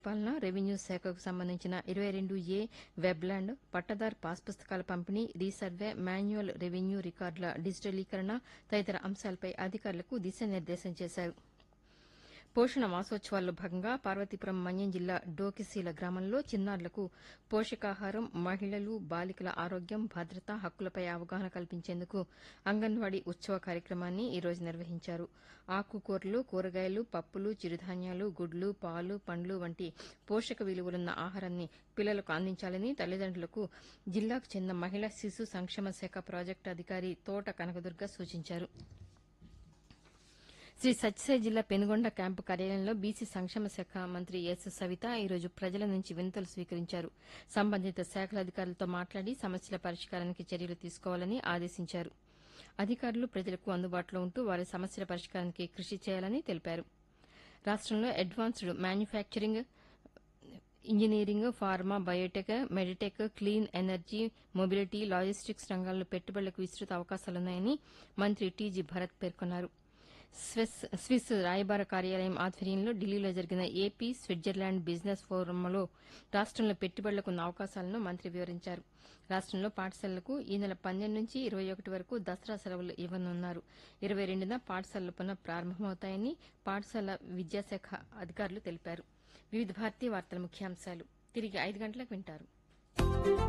పాలన రెవెన్యూ శాఖకు సంబంధించిన ఇరవై రెండు ఏ వెబ్లాండ్ పట్టదారు పాస్ పుస్తకాల పంపిణీ రీసర్వే మాన్యువల్ రెవెన్యూ రికార్డుల డిజిటలీకరణ తదితర అంశాలపై అధికారులకు దిశానిర్దేశం చేశారు పోషణ మాసోత్సవాల్లో భాగంగా పార్వతీపురం మన్యం జిల్లా డోకిసీల గ్రామంలో చిన్నారులకు పోషకాహారం మహిళలు బాలికల ఆరోగ్యం భద్రత హక్కులపై అవగాహన కల్పించేందుకు అంగన్వాడీ ఉత్సవ కార్యక్రమాన్ని ఈ రోజు నిర్వహించారు ఆకుకూరలు కూరగాయలు పప్పులు చిరుధాన్యాలు గుడ్లు పాలు పండ్లు వంటి పోషక విలువలున్న ఆహారాన్ని పిల్లలకు అందించాలని తల్లిదండ్రులకు జిల్లాకు చెందిన మహిళా శిశు సంక్షేమ శాఖ ప్రాజెక్టు అధికారి తోట కనకదుర్గ సూచించారు శ్రీ సత్యసాయి జిల్లా పెనుగొండ క్యాంపు కార్యాలయంలో బీసీ సంక్షేమ శాఖ మంత్రి ఎస్ సవిత ఈరోజు ప్రజల నుంచి వినతులు స్వీకరించారు సంబంధిత శాఖల అధికారులతో మాట్లాడి సమస్యల పరిష్కారానికి చర్యలు తీసుకోవాలని ఆదేశించారు అధికారులు ప్రజలకు అందుబాటులో ఉంటూ వారి సమస్యల పరిష్కారానికి కృషి చేయాలని తెలిపారు రాష్టంలో advanced manufacturing engineering pharma biotech meditech clean energy mobility logistics రంగాల్లో పెట్టుబడులకు విస్తృత అవకాశాలున్నాయని మంత్రి టీజీ భరత్ పేర్కొన్నారు స్విస్ స్విస్ రాయబార కార్యాలయం ఆధ్వర్యంలో ఢిల్లీలో జరిగిన ఏపీ స్విట్జర్లాండ్ బిజినెస్ ఫోరంలో రాష్టంలో పెట్టుబడులకు ఉన్న అవకాశాలను మంత్రి వివరించారు రాష్టంలో పాఠశాలలకు ఈ నెల పన్నెండు నుంచి ఇరవై ఒకటి వరకు దసరా సెలవులు ఇవ్వనున్నారు ఇరవై రెండున పాఠశాలలు పునః ప్రారంభమవుతాయని పాఠశాల విద్యాశాఖ అధికారులు తెలిపారు వివిధ భారతీయ వార్తల ముఖ్యాంశాలు తిరిగి ఐదు గంటలకు వింటారు